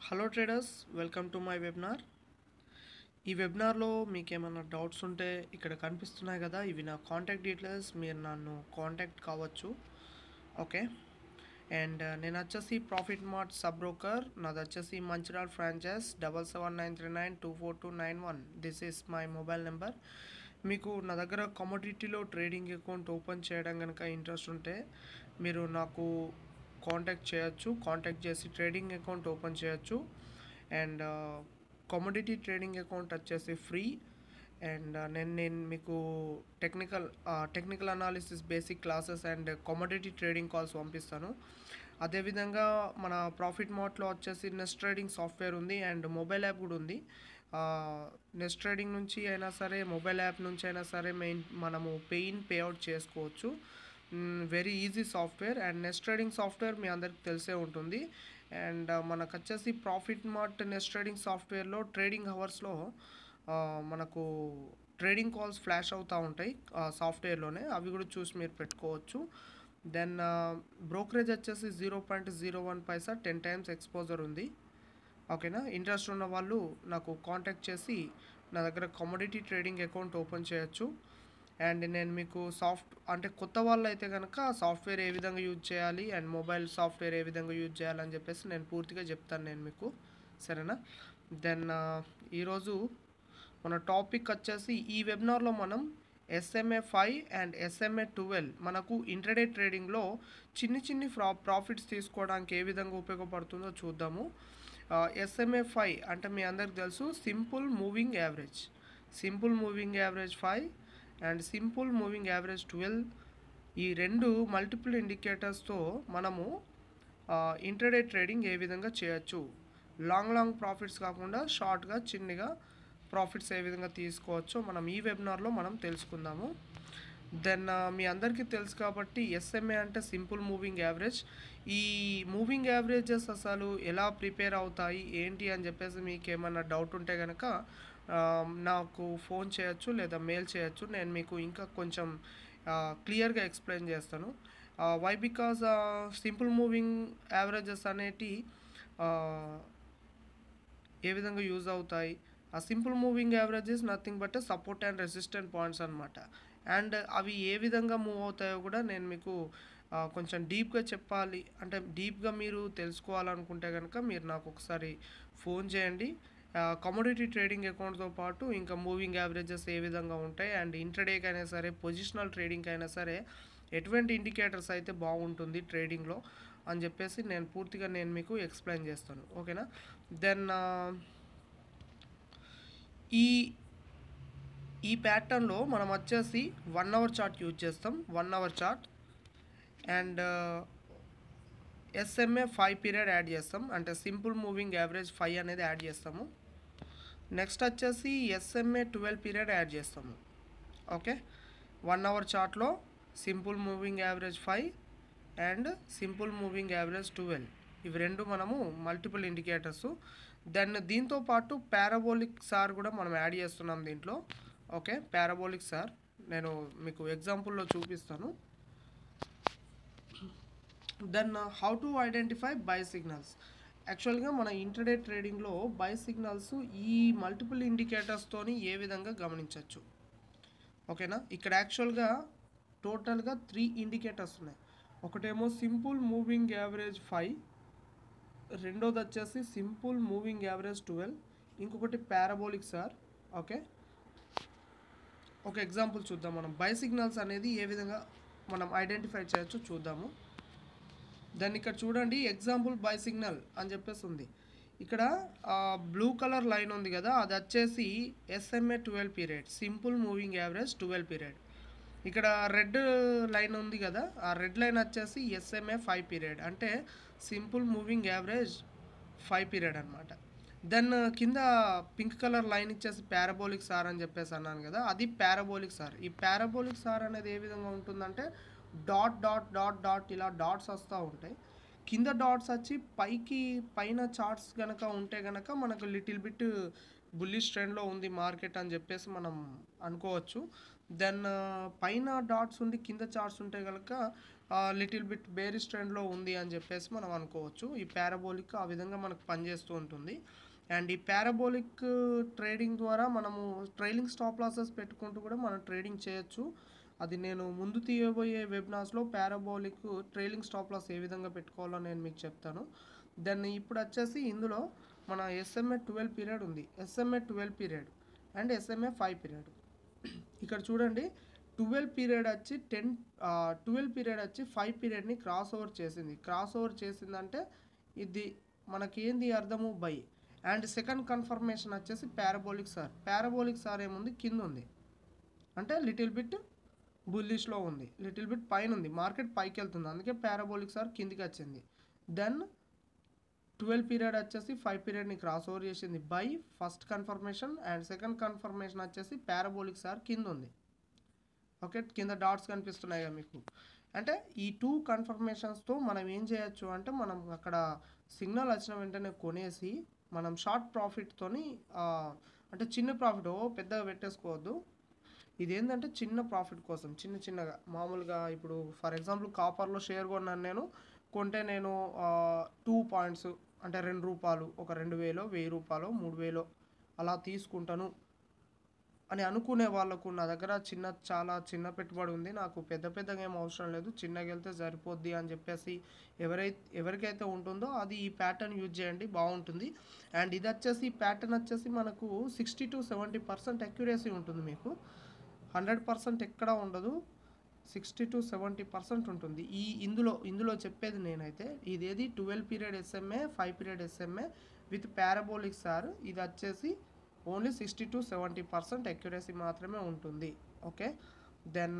hello traders welcome to my webinar ఈ వెబినార్లో మీకు ఏమైనా డౌట్స్ ఉంటే ఇక్కడ కనిపిస్తున్నాయి కదా ఇవి నా కాంటాక్ట్ డీటెయిల్స్ మీరు నన్ను కాంటాక్ట్ కావచ్చు ఓకే అండ్ నేను వచ్చేసి ప్రాఫిట్ మార్ట్ సబ్ బ్రోకర్ నాది వచ్చేసి Mancherial franchise double seven nine three nine two four two nine one this is my mobile number మీకు నా దగ్గర కమోడిటీలో ట్రేడింగ్ అకౌంట్ ఓపెన్ చేయడం కనుక ఇంట్రెస్ట్ ఉంటే మీరు నాకు కాంటాక్ట్ చేయొచ్చు కాంటాక్ట్ చేసి ట్రేడింగ్ అకౌంట్ ఓపెన్ చేయొచ్చు అండ్ కమోడిటీ ట్రేడింగ్ అకౌంట్ వచ్చేసి ఫ్రీ అండ్ నేను నేను మీకు technical technical analysis basic classes and commodity trading calls పంపిస్తాను అదేవిధంగా మన ప్రాఫిట్ మార్ట్లో వచ్చేసి నెస్ట్ ట్రేడింగ్ సాఫ్ట్వేర్ ఉంది అండ్ మొబైల్ యాప్ కూడా ఉంది నెస్ట్ ట్రేడింగ్ నుంచి అయినా సరే మొబైల్ యాప్ నుంచి అయినా సరే మెయిన్ మనము పెయిన్ పేఅవుట్ చేసుకోవచ్చు very easy software and Nest trading software మీ అందరికి తెలిసే ఉంటుంది అండ్ మనకు వచ్చేసి ప్రాఫిట్ మార్ట్ నెస్ట్ ట్రేడింగ్ సాఫ్ట్వేర్లో ట్రేడింగ్ అవర్స్లో మనకు ట్రేడింగ్ కాల్స్ ఫ్లాష్ అవుతూ ఉంటాయి సాఫ్ట్వేర్లోనే అవి కూడా చూసి మీరు పెట్టుకోవచ్చు దెన్ బ్రోకరేజ్ వచ్చేసి zero point zero one paisa ten times exposure ఉంది ఓకేనా ఇంట్రెస్ట్ ఉన్న వాళ్ళు నాకు కాంటాక్ట్ చేసి నా దగ్గర కమోడిటీ ట్రేడింగ్ అకౌంట్ ఓపెన్ చేయొచ్చు అండ్ నేను మీకు సాఫ్ట్ అంటే కొత్త వాళ్ళు అయితే కనుక సాఫ్ట్వేర్ ఏ విధంగా యూజ్ చేయాలి అండ్ మొబైల్ సాఫ్ట్వేర్ ఏ విధంగా యూజ్ చేయాలని చెప్పేసి నేను పూర్తిగా చెప్తాను నేను మీకు సరేనా దెన్ ఈరోజు మన టాపిక్ వచ్చేసి ఈ వెబినార్లో మనం SMA five and SMA twelve మనకు ఇంటర్డే ట్రేడింగ్లో చిన్ని చిన్ని ఫ్రా ప్రాఫిట్స్ తీసుకోవడానికి ఏ విధంగా ఉపయోగపడుతుందో చూద్దాము ఎస్ఎంఏ ఫైవ్ అంటే మీ అందరికి తెలుసు simple moving average simple moving average five and simple moving average twelve ఈ రెండు మల్టిపుల్ ఇండికేటర్స్తో మనము ఇంటర్డే ట్రేడింగ్ ఏ విధంగా చేయొచ్చు లాంగ్ లాంగ్ ప్రాఫిట్స్ కాకుండా షార్ట్గా చిన్నగా ప్రాఫిట్స్ ఏ విధంగా తీసుకోవచ్చో మనం ఈ వెబినార్లో మనం తెలుసుకుందాము దెన్ మీ అందరికీ తెలుసు కాబట్టి ఎస్ఎంఏ అంటే సింపుల్ మూవింగ్ యావరేజ్ ఈ మూవింగ్ యావరేజెస్ అసలు ఎలా ప్రిపేర్ అవుతాయి ఏంటి అని చెప్పేసి మీకు ఏమైనా డౌట్ ఉంటే కనుక నాకు ఫోన్ చేయొచ్చు లేదా మెయిల్ చేయొచ్చు నేను మీకు ఇంకా కొంచెం క్లియర్గా ఎక్స్ప్లెయిన్ చేస్తాను why because simple moving averages అనేటి ఏ విధంగా యూజ్ అవుతాయి ఆ simple moving averages nothing but support and resistant points అనమాట అండ్ అవి ఏ విధంగా మూవ్ అవుతాయో కూడా నేను మీకు కొంచెం డీప్గా చెప్పాలి అంటే డీప్గా మీరు తెలుసుకోవాలనుకుంటే కనుక మీరు నాకు ఒకసారి ఫోన్ చేయండి కమోడిటీ ట్రేడింగ్ అకౌంట్తో పాటు ఇంకా మూవింగ్ యావరేజెస్ ఏ విధంగా ఉంటాయి అండ్ ఇంటర్డేకి అయినా సరే పొజిషనల్ ట్రేడింగ్కి అయినా సరే ఎటువంటి ఇండికేటర్స్ అయితే బాగుంటుంది ట్రేడింగ్లో అని చెప్పేసి నేను పూర్తిగా నేను మీకు ఎక్స్ప్లెయిన్ చేస్తాను ఓకేనా దెన్ ఈ ఈ ప్యాటర్న్లో మనం వచ్చేసి వన్ అవర్ చార్ట్ యూజ్ చేస్తాం one hour chart and SMA five period add చేస్తాం అంటే సింపుల్ మూవింగ్ యావరేజ్ ఫైవ్ అనేది యాడ్ చేస్తాము నెక్స్ట్ వచ్చేసి ఎస్ఎంఏ ట్వెల్వ్ పీరియడ్ యాడ్ చేస్తాము ఓకే వన్ అవర్ చార్ట్లో simple moving average five and simple moving average twelve ఇవి రెండు మనము మల్టిపుల్ ఇండికేటర్స్ దెన్ దీంతో పాటు పారాబోలిక్ సార్ కూడా మనం యాడ్ చేస్తున్నాం దీంట్లో ఓకే పారాబోలిక్ సార్ నేను మీకు ఎగ్జాంపుల్లో చూపిస్తాను then how to identify buy signals యాక్చువల్గా మన ఇంటర్డే ట్రేడింగ్లో బై సిగ్నల్స్ ఈ మల్టిపుల్ ఇండికేటర్స్తోని ఏ విధంగా గమనించవచ్చు ఓకేనా ఇక్కడ యాక్చువల్గా టోటల్గా త్రీ ఇండికేటర్స్ ఉన్నాయి ఒకటేమో సింపుల్ మూవింగ్ యావరేజ్ ఫైవ్ రెండోది వచ్చేసి సింపుల్ మూవింగ్ యావరేజ్ ట్వెల్వ్ ఇంకొకటి పారాబోలిక్ సార్ ఓకే ఒక ఎగ్జాంపుల్ చూద్దాం మనం బై సిగ్నల్స్ అనేది ఏ విధంగా మనం ఐడెంటిఫై చేయొచ్చు చూద్దాము దాన్ని ఇక్కడ చూడండి ఎగ్జాంపుల్ బై సిగ్నల్ అని చెప్పేసి ఉంది ఇక్కడ బ్లూ కలర్ లైన్ ఉంది కదా అది వచ్చేసి SMA twelve period simple moving average twelve period ఇక్కడ రెడ్ లైన్ ఉంది కదా ఆ రెడ్ లైన్ వచ్చేసి ఎస్ఎంఏ ఫైవ్ పీరియడ్ అంటే simple moving average five period అనమాట దెన్ కింద పింక్ కలర్ లైన్ ఇచ్చేసి పారాబోలిక్ సార్ అని చెప్పేసి అన్నాను కదా అది పారాబోలిక్ సార్ ఈ పారాబోలిక్ సార్ అనేది ఏ విధంగా ఉంటుందంటే డాట్ డాట్ డాట్ డాట్ ఇలా డాట్స్ వస్తూ ఉంటాయి కింద డాట్స్ వచ్చి పైకి పైన చార్ట్స్ కనుక ఉంటే కనుక మనకు లిటిల్ బిట్ బుల్లిష్ ట్రెండ్లో ఉంది మార్కెట్ అని చెప్పేసి మనం అనుకోవచ్చు దెన్ పైన డాట్స్ ఉండి కింద చార్ట్స్ ఉంటే కనుక లిటిల్ బిట్ బేరిష్ ట్రెండ్లో ఉంది అని చెప్పేసి మనం అనుకోవచ్చు ఈ పారాబోలిక్ ఆ విధంగా మనకు పనిచేస్తూ ఉంటుంది అండ్ ఈ పారాబోలిక్ ట్రేడింగ్ ద్వారా మనము ట్రైలింగ్ స్టాప్ లాసెస్ పెట్టుకుంటూ కూడా మనం ట్రేడింగ్ చేయొచ్చు అది నేను ముందు తీయబోయే వెబినార్స్లో పారాబోలిక్ ట్రైలింగ్ స్టాప్ లాస్ ఏ విధంగా పెట్టుకోవాలో నేను మీకు చెప్తాను దెన్ ఇప్పుడు వచ్చేసి ఇందులో మన ఎస్ఎంఏ ట్వెల్వ్ పీరియడ్ ఉంది SMA twelve period and SMA five period ఇక్కడ చూడండి ట్వెల్వ్ పీరియడ్ వచ్చి టెన్ ట్వెల్వ్ పీరియడ్ వచ్చి ఫైవ్ పీరియడ్ని క్రాస్ ఓవర్ చేసింది క్రాస్ ఓవర్ చేసిందంటే ఇది మనకి ఏంది అర్థము బై అండ్ సెకండ్ కన్ఫర్మేషన్ వచ్చేసి పారాబోలిక్ సార్ పారాబోలిక్ సార్ ఏముంది కింద ఉంది అంటే లిటిల్ బిట్ బుల్లిష్లో ఉంది లిటిల్ బిట్ పైన ఉంది మార్కెట్ పైకి వెళ్తుంది అందుకే పారాబోలిక్ సార్ కిందికి వచ్చింది దెన్ ట్వెల్వ్ పీరియడ్ వచ్చేసి ఫైవ్ పీరియడ్ని క్రాస్ ఓవర్ చేసింది buy first confirmation and second confirmation వచ్చేసి పారాబోలిక్ సార్ కింద ఉంది ఓకే కింద డాట్స్ కనిపిస్తున్నాయి కదా మీకు అంటే ఈ టూ కన్ఫర్మేషన్స్తో మనం ఏం చేయొచ్చు అంటే మనం అక్కడ సిగ్నల్ వచ్చిన వెంటనే కొనేసి మనం షార్ట్ ప్రాఫిట్తోని అంటే చిన్న ప్రాఫిట్ ఓ పెద్దగా పెట్టేసుకోవద్దు ఇదేంటంటే చిన్న ప్రాఫిట్ కోసం చిన్న చిన్నగా మామూలుగా ఇప్పుడు ఫర్ ఎగ్జాంపుల్ కాపర్లో షేర్ కొన్నాను నేను కొంటే నేను టూ పాయింట్స్ అంటే రెండు రూపాయలు ఒక రెండు వేలో వెయ్యి రూపాయలు మూడు వేలో అలా తీసుకుంటాను అని అనుకునే వాళ్ళకు నా దగ్గర చిన్న చాలా చిన్న పెట్టుబడి ఉంది నాకు పెద్ద పెద్దగా ఏం అవసరం లేదు చిన్నగా వెళ్తే సరిపోద్ది అని చెప్పేసి ఎవరైతే ఎవరికైతే ఉంటుందో అది ఈ ప్యాటర్న్ యూజ్ చేయండి బాగుంటుంది అండ్ ఇది వచ్చేసి ఈ ప్యాటర్న్ వచ్చేసి మనకు sixty to seventy percent accuracy ఉంటుంది మీకు హండ్రెడ్ పర్సెంట్ ఎక్కడ ఉండదు సిక్స్టీ టు సెవెంటీ పర్సెంట్ ఉంటుంది ఈ ఇందులో ఇందులో చెప్పేది నేనైతే ఇదేది twelve period SMA five period SMA with parabolic SAR ఇది వచ్చేసి only sixty to seventy percent accuracy మాత్రమే ఉంటుంది ఓకే దెన్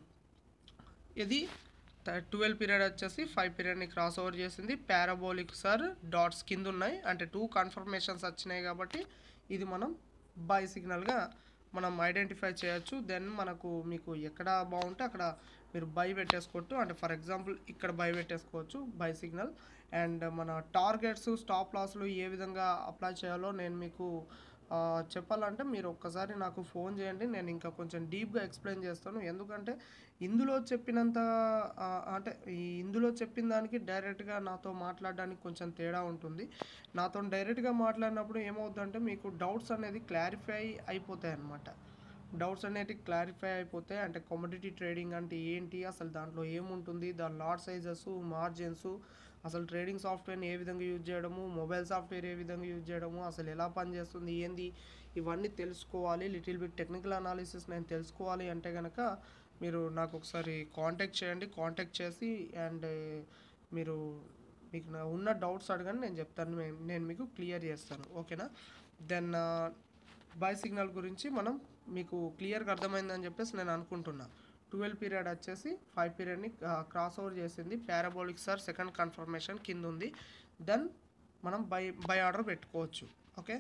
ఇది ట్వెల్వ్ పీరియడ్ వచ్చేసి ఫైవ్ పీరియడ్ని క్రాస్ ఓవర్ చేసింది పారాబోలిక్ సార్ డాట్స్ కింద ఉన్నాయి అంటే టూ కన్ఫర్మేషన్స్ వచ్చినాయి కాబట్టి ఇది మనం బై సిగ్నల్గా మనం ఐడెంటిఫై చేయొచ్చు దెన్ మనకు మీకు ఎక్కడ బాగుంటే అక్కడ మీరు బై పెట్టేసుకోవచ్చు అంటే ఫర్ ఎగ్జాంపుల్ ఇక్కడ బై పెట్టేసుకోవచ్చు బై సిగ్నల్ అండ్ మన టార్గెట్స్ స్టాప్ లాస్లు ఏ విధంగా అప్లై చేయాలో నేను మీకు ఆ, చెప్పాలంటే మీరు ఒక్కసారి నాకు ఫోన్ చేయండి నేను ఇంకా కొంచెం డీప్గా ఎక్స్ప్లెయిన్ చేస్తాను ఎందుకంటే ఇందులో చెప్పినంత ఆ, అంటే ఈ ఇందులో చెప్పిన దానికి డైరెక్ట్గా నాతో మాట్లాడడానికి కొంచెం తేడా ఉంటుంది నాతో డైరెక్ట్గా మాట్లాడినప్పుడు ఏమవుతుందంటే మీకు డౌట్స్ అనేది క్లారిఫై అయిపోతాయి అన్నమాట డౌట్స్ అనేవి క్లారిఫై అయిపోతాయి అంటే కమోడిటీ ట్రేడింగ్ అంటే ఏంటి అసలు దాంట్లో ఏముంటుంది దాని లాట్ సైజెస్ మార్జిన్స్ అసలు ట్రేడింగ్ సాఫ్ట్వేర్ని ఏ విధంగా యూజ్ చేయడము మొబైల్ సాఫ్ట్వేర్ ఏ విధంగా యూజ్ చేయడము అసలు ఎలా పనిచేస్తుంది ఏంది ఇవన్నీ తెలుసుకోవాలి లిటిల్ బిట్ టెక్నికల్ అనాలిసిస్ నేను తెలుసుకోవాలి అంటే కనుక మీరు నాకు ఒకసారి కాంటాక్ట్ చేయండి కాంటాక్ట్ చేసి అండ్ మీరు మీకు నా ఉన్న డౌట్స్ అడగండి నేను చెప్తాను నే- నేను మీకు క్లియర్ చేస్తాను ఓకేనా దెన్ బై సిగ్నల్ గురించి మనం మీకు క్లియర్గా అర్థమైందని చెప్పేసి నేను అనుకుంటున్నా ట్వెల్వ్ పీరియడ్ వచ్చేసి ఫైవ్ పీరియడ్ని క్రాస్ ఓవర్ చేసింది పారాబోలిక్ సార్ సెకండ్ కన్ఫర్మేషన్ కింద ఉంది దెన్ మనం బై బై ఆర్డర్ పెట్టుకోవచ్చు okay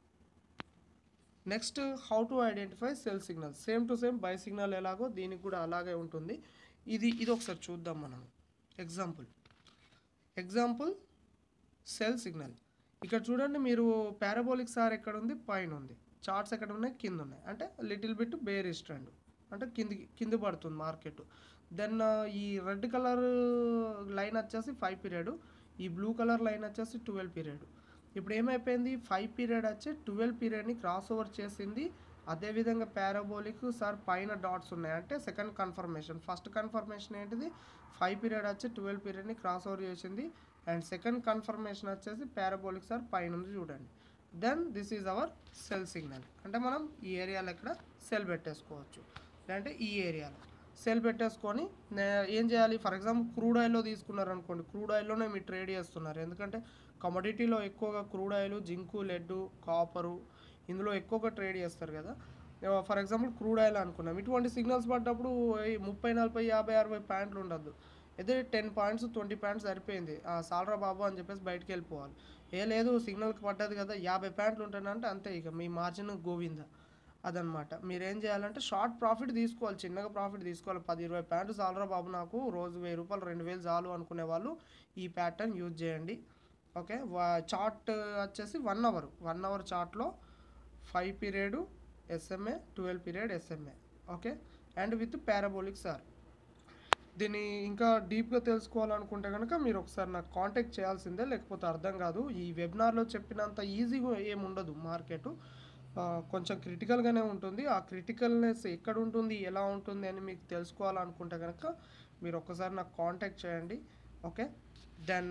next how to identify sell signal same to same buy signal ఎలాగో దీనికి కూడా అలాగే ఉంటుంది ఇది ఇది ఒకసారి చూద్దాం మనం ఎగ్జాంపుల్ ఎగ్జాంపుల్ సెల్ సిగ్నల్ ఇక్కడ చూడండి మీరు పారాబోలిక్ సార్ ఎక్కడ ఉంది పైన ఉంది చార్ట్స్ ఎక్కడ ఉన్నాయి కింద ఉన్నాయి అంటే లిటిల్ బిట్ బేరిష్ ట్రెండ్ అంటే కిందికి కింద పడుతుంది మార్కెట్ దెన్ ఈ రెడ్ కలర్ లైన్ వచ్చేసి ఫైవ్ పీరియడ్ ఈ బ్లూ కలర్ లైన్ వచ్చేసి ట్వెల్వ్ పీరియడ్ ఇప్పుడు ఏమైపోయింది ఫైవ్ పీరియడ్ వచ్చి ట్వెల్వ్ పీరియడ్ని క్రాస్ ఓవర్ చేసింది అదేవిధంగా పారాబోలిక్ సార్ పైన డాట్స్ ఉన్నాయి అంటే సెకండ్ కన్ఫర్మేషన్ ఫస్ట్ కన్ఫర్మేషన్ ఏంటిది ఫైవ్ పీరియడ్ వచ్చి ట్వెల్వ్ పీరియడ్ని క్రాస్ ఓవర్ చేసింది అండ్ సెకండ్ కన్ఫర్మేషన్ వచ్చేసి పారాబోలిక్ సార్ పైన ఉంది చూడండి then this is our sell signal అంటే మనం ఈ ఏరియాలో ఇక్కడ సెల్ పెట్టేసుకోవచ్చు లేదంటే ఈ ఏరియాలో సెల్ పెట్టేసుకొని నే- ఏం చేయాలి ఫర్ ఎగ్జాంపుల్ క్రూడ్ ఆయిల్లో తీసుకున్నారు అనుకోండి క్రూడ్ ఆయిల్లోనే మీరు ట్రేడ్ చేస్తున్నారు ఎందుకంటే కమోడిటీలో ఎక్కువగా crude oil zinc lead copper ఇందులో ఎక్కువగా ట్రేడ్ చేస్తారు కదా ఫర్ ఎగ్జాంపుల్ క్రూడ్ ఆయిల్ అనుకున్నాం ఇటువంటి సిగ్నల్స్ పడ్డప్పుడు ఈ ముప్పై నలభై యాభై అరవై పాయింట్లు ఉండద్దు అయితే టెన్ పాయింట్స్ ట్వంటీ పాయింట్స్ సరిపోయింది ఆ సాల్రా బాబు అని చెప్పేసి బయటికి వెళ్ళిపోవాలి ఏ లేదు సిగ్నల్కి పడ్డది కదా యాభై పాయింట్లు ఉంటానంటే అంతే ఇక మీ మార్జిన్ గోవింద అదనమాట మీరు ఏం చేయాలంటే షార్ట్ ప్రాఫిట్ తీసుకోవాలి చిన్నగా ప్రాఫిట్ తీసుకోవాలి పది ఇరవై ప్యాంట్లు చాలరా బాబు నాకు రోజు వెయ్యి రూపాయలు రెండు వేలు చాలు అనుకునే వాళ్ళు ఈ ప్యాటర్న్ యూజ్ చేయండి ఓకే చార్ట్ వచ్చేసి వన్ అవర్ వన్ అవర్ చార్ట్లో five period SMA twelve period SMA okay and with parabolic SAR దీన్ని ఇంకా డీప్గా తెలుసుకోవాలనుకుంటే కనుక మీరు ఒకసారి నాకు కాంటాక్ట్ చేయాల్సిందే లేకపోతే అర్థం కాదు ఈ వెబినార్లో చెప్పినంత ఈజీగా ఏమి ఉండదు మార్కెట్ కొంచెం క్రిటికల్గానే ఉంటుంది ఆ క్రిటికల్నెస్ ఎక్కడ ఉంటుంది ఎలా ఉంటుంది అని మీకు తెలుసుకోవాలనుకుంటే కనుక మీరు ఒక్కసారి నాకు కాంటాక్ట్ చేయండి ఓకే దెన్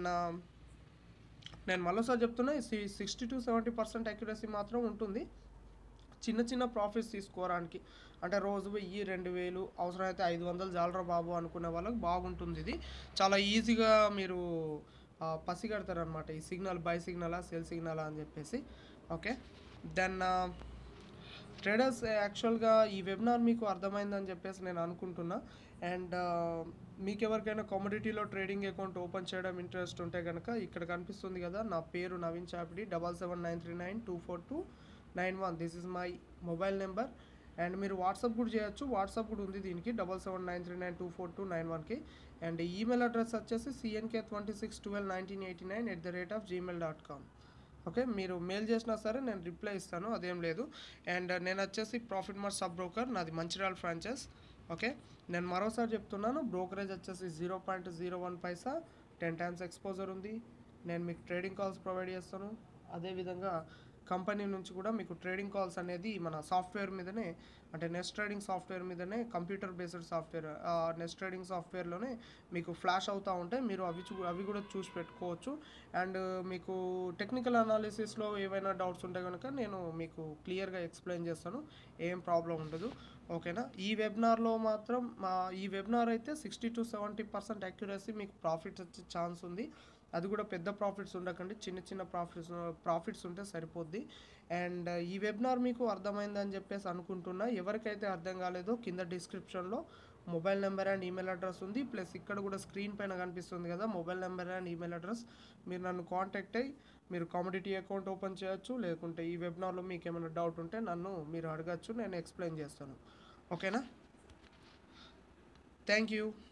నేను మళ్ళీసారి చెప్తున్నా sixty to seventy percent accuracy మాత్రం ఉంటుంది చిన్న చిన్న ప్రాఫిట్స్ తీసుకోవడానికి అంటే రోజు వెయ్యి రెండు వేలు అవసరమైతే ఐదు వందలు జాలరా బాబు అనుకునే వాళ్ళకి బాగుంటుంది ఇది చాలా ఈజీగా మీరు ఆ, పసిగడతారనమాట ఈ సిగ్నల్ బై సిగ్నలా సెల్ సిగ్నలా అని చెప్పేసి ఓకే దెన్ ట్రేడర్స్ యాక్చువల్గా ఈ వెబినార్ మీకు అర్థమైందని చెప్పేసి నేను అనుకుంటున్నా అండ్ మీకు ఎవరికైనా కమోడిటీలో ట్రేడింగ్ అకౌంట్ ఓపెన్ చేయడం ఇంట్రెస్ట్ ఉంటే కనుక ఇక్కడ కనిపిస్తుంది కదా నా పేరు Naveen Chapidi double seven nine three nine two four two nine one this is my mobile number and మీరు వాట్సాప్ కూడా చేయొచ్చు వాట్సాప్ కూడా ఉంది దీనికి double seven nine three nine two four two nine వన్కి అండ్ ఈమెయిల్ అడ్రస్ వచ్చేసి CNK twenty six twelve nineteen eighty nine at the rate of Gmail dot com okay మీరు mail చేసినా సరే నేను రిప్లై ఇస్తాను అదేం లేదు అండ్ నేను వచ్చేసి ప్రాఫిట్ మార్ట్ సబ్ బ్రోకర్ నాది మంచిర్యాల ఫ్రాంచైజ్ ఓకే నేను మరోసారి చెప్తున్నాను బ్రోకరేజ్ వచ్చేసి zero point zero one paisa ten times exposure ఉంది నేను మీకు ట్రేడింగ్ కాల్స్ ప్రొవైడ్ చేస్తాను అదేవిధంగా కంపెనీ నుంచి కూడా మీకు ట్రేడింగ్ కాల్స్ అనేది మన సాఫ్ట్వేర్ మీదనే అంటే నెస్ట్ ట్రేడింగ్ సాఫ్ట్వేర్ మీదనే computer based software Nest trading సాఫ్ట్వేర్లోనే మీకు ఫ్లాష్ అవుతూ ఉంటాయి మీరు అవి చూ అవి కూడా చూసి పెట్టుకోవచ్చు అండ్ మీకు టెక్నికల్ అనాలిసిస్లో ఏవైనా డౌట్స్ ఉంటే కనుక నేను మీకు క్లియర్గా ఎక్స్ప్లెయిన్ చేస్తాను ఏం ప్రాబ్లం ఉండదు ఓకేనా ఈ వెబినార్లో మాత్రం మా ఈ వెబినార్ అయితే sixty to seventy percent accuracy మీకు ప్రాఫిట్స్ వచ్చే ఛాన్స్ ఉంది అది కూడా పెద్ద ప్రాఫిట్స్ ఉండకండి చిన్న చిన్న ప్రాఫిట్స్ ప్రాఫిట్స్ ఉంటే సరిపోద్ది అండ్ ఈ వెబినార్ మీకు అర్థమైందని చెప్పేసి అనుకుంటున్నా ఎవరికైతే అర్థం కాలేదో కింద డిస్క్రిప్షన్లో mobile number and email address ఉంది ప్లస్ ఇక్కడ కూడా స్క్రీన్ పైన కనిపిస్తుంది కదా mobile number and email address మీరు నన్ను కాంటాక్ట్ అయ్యి మీరు కామోడిటీ అకౌంట్ ఓపెన్ చేయొచ్చు లేకుంటే ఈ వెబినార్లో మీకు ఏమైనా డౌట్ ఉంటే నన్ను మీరు అడగచ్చు నేను ఎక్స్ప్లెయిన్ చేస్తాను ఓకేనా థ్యాంక్ యూ